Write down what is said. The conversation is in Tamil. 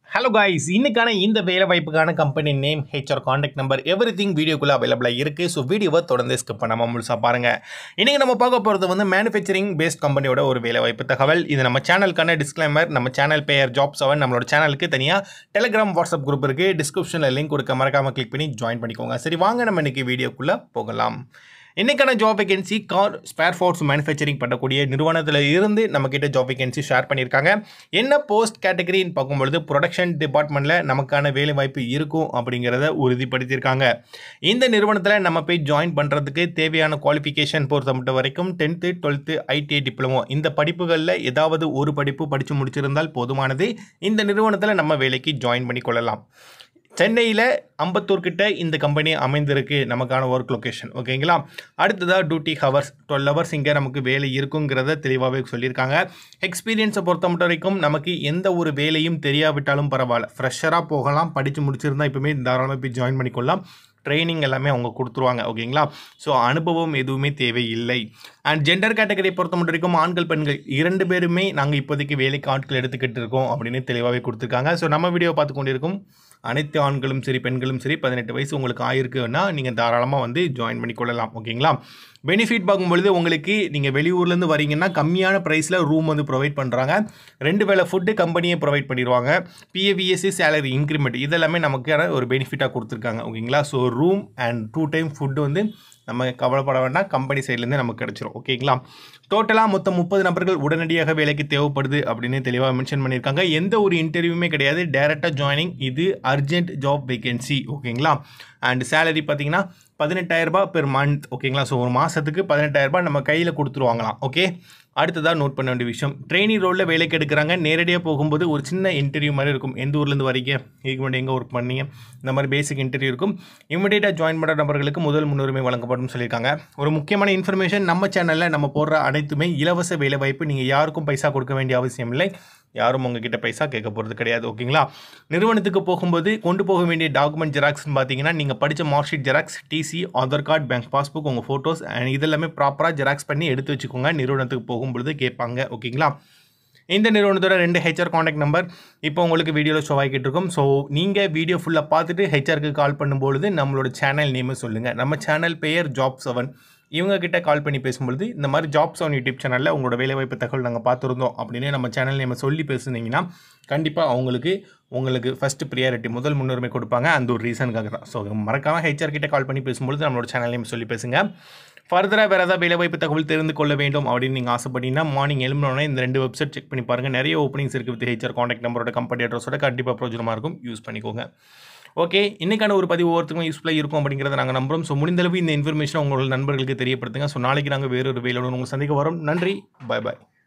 ஹலோ காய்ஸ் இன்னைக்கான இந்த வேலை வாய்ப்புக்கான company name HR contact number everything வீடியோக்குள்ளே அவைலபிளாக இருக்குது ஸோ வீடியோவை தொடர்ந்து ஸ்கிப் பண்ணாமல் முழுசாக பாருங்கள் இன்றைக்கி நம்ம பார்க்க போகிறது வந்து மேனுஃபேக்சரிங் பேஸ்ட் கம்பெனியோட ஒரு வேலை வாய்ப்பு தகவல் இது நம்ம சேனலுக்கான டிஸ்க்ளைமர் நம்ம சேனல் பெயர் ஜாப் செவன் நம்மளோட சேனலுக்கு தனியாக டெலிகிராம் வாட்ஸ்அப் குரூப் இருக்குது டிஸ்கிரிப்ஷனில் லிங்க் கொடுக்க மறக்காமல் கிளிக் பண்ணி ஜாயின் பண்ணிக்கோங்க சரி வாங்க நம்ம இன்றைக்கி வீடியோக்குள்ளே போகலாம் இன்றைக்கான job vacancy car spare parts manufacturing பண்ணக்கூடிய நிறுவனத்தில் இருந்து நம்மக்கிட்ட ஜாப் வேகன்சி ஷேர் பண்ணியிருக்காங்க என்ன போஸ்ட் கேட்டகரின்னு பார்க்கும்பொழுது ப்ரொடக்ஷன் டிபார்ட்மெண்ட்டில் நமக்கான வேலை வாய்ப்பு இருக்கும் அப்படிங்கிறத உறுதிப்படுத்தியிருக்காங்க இந்த நிறுவனத்தில் நம்ம போய் ஜாயின் பண்ணுறதுக்கு தேவையான குவாலிஃபிகேஷன் பொறுத்த மட்டும் வரைக்கும் டென்த்து டுவெல்த்து ஐடிஐ டிப்ளமோ இந்த படிப்புகளில் ஏதாவது ஒரு படிப்பு படித்து முடிச்சிருந்தால் போதுமானது இந்த நிறுவனத்தில் நம்ம வேலைக்கு ஜாயின் பண்ணி கொள்ளலாம் சென்னையில் அம்பத்தூர் கிட்ட இந்த கம்பெனி அமைந்திருக்கு நமக்கான ஒர்க் லொக்கேஷன் ஓகேங்களா அடுத்ததாக டியூட்டி ஹவர்ஸ் டுவெல் ஹவர்ஸ் இங்கே நமக்கு வேலை இருக்குங்கிறத தெளிவாகவே சொல்லியிருக்காங்க எக்ஸ்பீரியன்ஸை பொறுத்த மட்டும் வரைக்கும் நமக்கு எந்த ஒரு வேலையும் தெரியாவிட்டாலும் பரவாயில்ல ஃப்ரெஷராக போகலாம் படித்து முடிச்சிருந்தா இப்போமே தாராளமாக போய் ஜாயின் பண்ணிக்கொள்ளலாம் ட்ரைனிங் எல்லாமே அவங்க கொடுத்துருவாங்க ஓகேங்களா ஸோ அனுபவம் எதுவுமே தேவையில்லை அண்ட் ஜெண்டர் கேட்டகரியை பொறுத்த மட்டும் வரைக்கும் ஆண்கள் பெண்கள் இரண்டு பேருமே நாங்கள் இப்போதைக்கு வேலைக்கு ஆட்கள் எடுத்துக்கிட்டு இருக்கோம் அப்படின்னு தெளிவாகவே கொடுத்துருக்காங்க ஸோ நம்ம வீடியோ பார்த்து கொண்டிருக்கும் அனைத்து ஆண்களும் சரி பெண்களும் சரி பதினெட்டு வயசு உங்களுக்கு ஆயிருக்குன்னா நீங்கள் தாராளமாக வந்து ஜாயின் பண்ணிக்கொள்ளலாம் ஓகேங்களா பெனிஃபிட் பார்க்கும்பொழுது உங்களுக்கு நீங்கள் வெளியூர்லேருந்து வரீங்கன்னா கம்மியான ப்ரைஸில் ரூம் வந்து ப்ரொவைட் பண்ணுறாங்க ரெண்டு வேளை ஃபுட்டு கம்பெனியே ப்ரொவைட் பண்ணிடுவாங்க பிஏவிஎஸ்சி சேலரி இன்க்ரிமெண்ட் இதெல்லாமே நமக்கான ஒரு பெனிஃபிட்டாக கொடுத்துருக்காங்க ஓகேங்களா so room and two time food வந்து நம்ம கவலைப்பட வேண்டாம் கம்பெனி சைட்லேருந்து நமக்கு கிடச்சிரும் ஓகேங்களா டோட்டலாக மொத்தம் முப்பது நபர்கள் உடனடியாக வேலைக்கு தேவைப்படுது அப்படின்னு தெளிவாக மென்ஷன் பண்ணியிருக்காங்க எந்த ஒரு இன்டர்வியூமே கிடையாது டேரெக்டாக ஜாயினிங் இது அர்ஜென்ட் ஜாப் வேகன்சி ஓகேங்களா அண்ட் சேலரி பார்த்தீங்கன்னா பதினெட்டாயிரரூபா பெர் மந்த் ஓகேங்களா ஸோ ஒரு மாதத்துக்கு பதினெட்டாயிரரூபா நம்ம கையில் கொடுத்துருவாங்களாம் ஓகே அடுத்ததாக நோட் பண்ண வேண்டிய விஷயம் ட்ரெயினி ரோலில் வேலைக்கு எடுக்கிறாங்க நேரடியாக போகும்போது ஒரு சின்ன இன்டர்வியூ மாதிரி இருக்கும் எந்த ஊர்லேருந்து வரீங்க இதுக்கு முன்னாடி எங்கே ஒர்க் பண்ணீங்க இந்த மாதிரி பேசிக் இன்டர்வியூ இருக்கும் இமிடியேட்டாக ஜாயின் பண்ணுற நபர்களுக்கு முதல் முன்னுரிமை வழங்கப்படும் சொல்லியிருக்காங்க ஒரு முக்கியமான இன்ஃபர்மேஷன் நம்ம சேனலில் நம்ம போடுற அனைத்துமே இலவச வேலை வாய்ப்பு நீங்கள் யாருக்கும் பைசா கொடுக்க வேண்டிய அவசியம் இல்லை யாரும் உங்ககிட்ட பைசா கேட்க போகிறது கிடையாது ஓகேங்களா நிறுவனத்துக்கு போகும்போது கொண்டு போக வேண்டிய டாக்குமெண்ட் ஜெராக்ஸ்னு பார்த்தீங்கன்னா நீங்கள் படித்த mark sheet xerox TC Aadhaar card bank passbook உங்கள் ஃபோட்டோஸ் அண்ட் இதெல்லாமே ப்ராப்பராக ஜெராக்ஸ் பண்ணி எடுத்து வச்சுக்கோங்க நிறுவனத்துக்கு போகும்பொழுது கேட்பாங்க ஓகேங்களா இந்த நிறுவனத்தோட ரெண்டு ஹெச்ஆர் காண்டாக்ட் நம்பர் இப்போ உங்களுக்கு வீடியோவில் ஷோ ஆகிட்டு இருக்கும் ஸோ நீங்கள் வீடியோ ஃபுல்லாக பார்த்துட்டு ஹெச்ஆருக்கு கால் பண்ணும்பொழுது நம்மளோட சேனல் நேமை சொல்லுங்கள் நம்ம சேனல் பெயர் ஜாப் செவன் இவங்க கிட்ட கால் பண்ணி பேசும்பொழுது இந்த மாதிரி ஜாப்ஸ் ஆன் யூடியூப் சேனலில் உங்களோட வேலைவாய்ப்பு தகவல் நாங்கள் பார்த்துருந்தோம் அப்படின்னு நம்ம சேனல் நேமை சொல்லி பேசுனீங்கன்னா கண்டிப்பாக அவங்களுக்கு உங்களுக்கு ஃபஸ்ட்டு ப்ரியாரிட்டி முதல் முன்னுரிமை கொடுப்பாங்க அந்த ஒரு ரீசனுக்காக தான் ஸோ மறக்காமல் ஹெச்ஆர் கிட்ட கால் பண்ணி பேசும்பொழுது நம்மளோட சேனல் நேம் சொல்லி பேசுங்க ஃபர்தராக வேறு ஏதாவது வேலைவாய்ப்பு தகவல் தெரிந்து கொள்ள வேண்டும் அப்படின்னு நீங்கள் ஆசைப்பட்டீங்கன்னா மார்னிங் எழுப்பினோடனே இந்த ரெண்டு வெப்சைட் செக் பண்ணி பாருங்கள் நிறைய ஓப்பனிங்ஸ் இருக்குது வித் ஹெச்ஆர் காண்டாக்ட் நம்பரோட கம்பெனி அட்ரஸோட கண்டிப்பாக பிரோஜனமாக இருக்கும் யூஸ் பண்ணிக்கோங்க ஓகே இன்றைக்கான ஒரு பதிவு ஒவ்வொருத்தருக்கும் யூஸ்ஃபுல்லாக இருக்கும் அப்படிங்கிறத நாங்கள் நம்புகிறோம் ஸோ முடிந்தளவு இந்த இன்ஃபர்மேஷன் உங்களோட நண்பர்களுக்கு தெரியப்படுத்துங்க ஸோ நாளைக்கு நாங்கள் வேறொரு வேலையோட உங்களை சந்திக்க வரோம் நன்றி பாய் பாய்